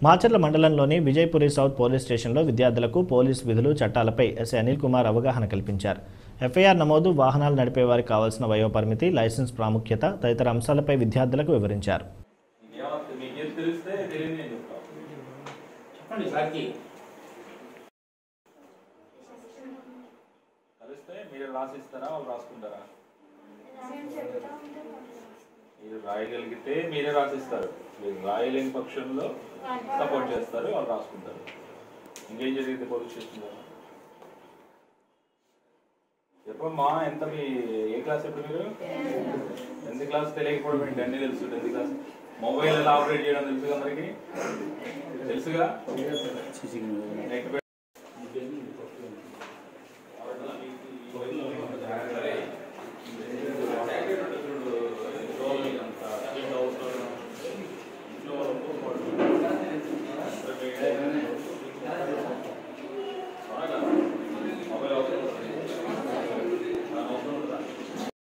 మాచర్ల మండలంలోని Vijayapuri south police స్టేషన్లో విద్యార్థులకు పోలీస్ విధులు చట్టాలపై ఎస్ఐ అనిల్ కుమార్ అవగాహన కల్పించారు ఎఫ్ఐఆర్ నమోదు వాహనాలు నడిపే వారికి కావాల్సిన వయోపరిమితి లైసెన్స్ ప్రాముఖ్యత తదితర అంశాలపై విద్యార్థులకు వివరించారు ఏమవుతుంది మీకు ఏది తెలిస్తే తెలియదు నేను చెప్తాను చెప్పండి సార్కి కలిస్తే మీరు రాసిస్తారా వాళ్ళు రాసుకుంటారా మీరు రాయగలిగితే మీరే రాసిస్తారు మీరు రాయలేని పక్షంలో సపోర్ట్ చేస్తారు వాళ్ళు రాసుకుంటారు ఇంకేం జరిగింది పోలీస్ స్టేషన్లో చెప్పమ్మా ఎంత మీ ఏ క్లాస్ ఇప్పుడు మీరు టెన్త్ క్లాస్ తెలియకపోవడం ఏంటి అన్ని తెలుసు టెన్త్ క్లాస్ మొబైల్ ఎలా ఆపరేట్ చేయడం తెలుసు అందరికి తెలుసుగా నెట్